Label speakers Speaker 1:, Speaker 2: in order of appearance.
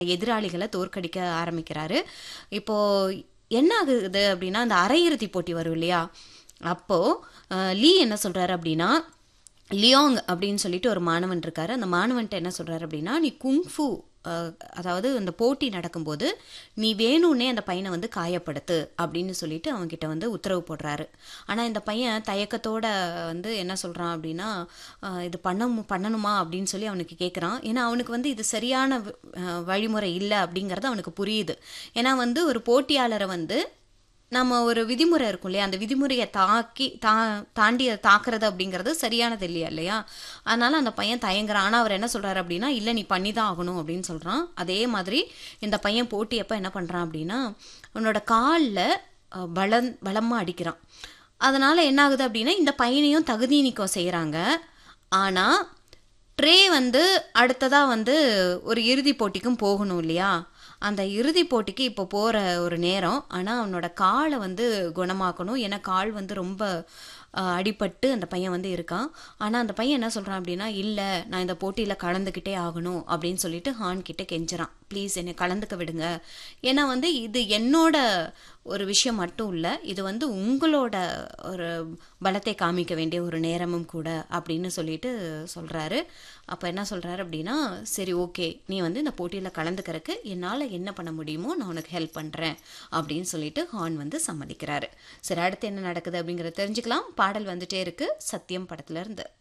Speaker 1: எதிராளிகளை தோற்கடிக்க ஆரம்பிக்கிறாரு இப்போ என்ன ஆகுது அப்படின்னா அந்த அரையிறுதி போட்டி வரும் இல்லையா அப்போ அஹ், லீ என்ன சொல்றாரு அப்படின்னா லியோங் அப்படின்னு சொல்லிட்டு ஒரு மாணவன் இருக்காரு அந்த மாணவன்ட்ட என்ன சொல்றாரு அப்படின்னா நீ குங்ஃபு அஹ், அதாவது அந்த போட்டி நடக்கும்போது நீ வேணும்னே அந்த பையனை வந்து காயப்படுத்து அப்படின்னு சொல்லிட்டு அவன்கிட்ட வந்து உத்தரவு போடுறாரு ஆனால் இந்த பையன் தயக்கத்தோட வந்து என்ன சொல்கிறான் அப்படின்னா அஹ், இது பண்ண பண்ணணுமா அப்படின்னு சொல்லி அவனுக்கு கேட்குறான் ஏன்னா அவனுக்கு வந்து இது சரியான வ- அஹ், வழிமுறை இல்லை அப்படிங்கிறது அவனுக்கு புரியுது ஏன்னா வந்து ஒரு போட்டியாளரை வந்து நம்ம ஒரு விதிமுறை இருக்கும் இல்லையா அந்த விதிமுறையை தாக்கி தா தாண்டி அதை தாக்குறது அப்படிங்கிறது சரியானது இல்லையா இல்லையா அதனால அந்த பையன் தயங்குறான் ஆனால் அவர் என்ன சொல்றாரு அப்படின்னா இல்லை நீ பண்ணி தான் ஆகணும் அப்படின்னு சொல்றான் அதே மாதிரி இந்த பையன் போட்டியப்ப என்ன பண்றான் அப்படின்னா அவனோட காலில் பலம் பலமாக அடிக்கிறான் அதனால என்ன ஆகுது அப்படின்னா இந்த பையனையும் தகுதி நீக்கம் செய்கிறாங்க ஆனால் ட்ரே வந்து அடுத்ததாக வந்து ஒரு இறுதி போட்டிக்கும் போகணும் இல்லையா அந்த இறுதி போட்டிக்கு இப்போ போகிற ஒரு நேரம் ஆனால் அவனோட காலை வந்து குணமாக்கணும் ஏன்னா கால் வந்து ரொம்ப அஹ், அடிபட்டு அந்த பையன் வந்து இருக்கான் ஆனால் அந்த பையன் என்ன சொல்கிறான் அப்படின்னா இல்லை நான் இந்த போட்டியில் கலந்துக்கிட்டே ஆகணும் அப்படின்னு சொல்லிட்டு ஹான் கிட்ட கெஞ்சுறான் ப்ளீஸ் என்னை கலந்துக்க விடுங்க ஏன்னா வந்து இது என்னோட ஒரு விஷயம் மட்டும் இல்லை இது வந்து உங்களோட ஒரு பலத்தை காமிக்க வேண்டிய ஒரு நேரமும் கூட அப்படின்னு சொல்லிட்டு சொல்கிறாரு அப்போ என்ன சொல்கிறாரு அப்படின்னா சரி ஓகே நீ வந்து இந்த போட்டியில் கலந்துக்கிறதுக்கு என்னால் என்ன பண்ண முடியுமோ நான் உனக்கு ஹெல்ப் பண்ணுறேன் அப்படின்னு சொல்லிட்டு ஹான் வந்து சம்மதிக்கிறாரு சரி அடுத்து என்ன நடக்குது அப்படிங்கிறத தெரிஞ்சுக்கலாம் பாடல் வந்துட்டே இருக்கு சத்தியம் படத்துல இருந்து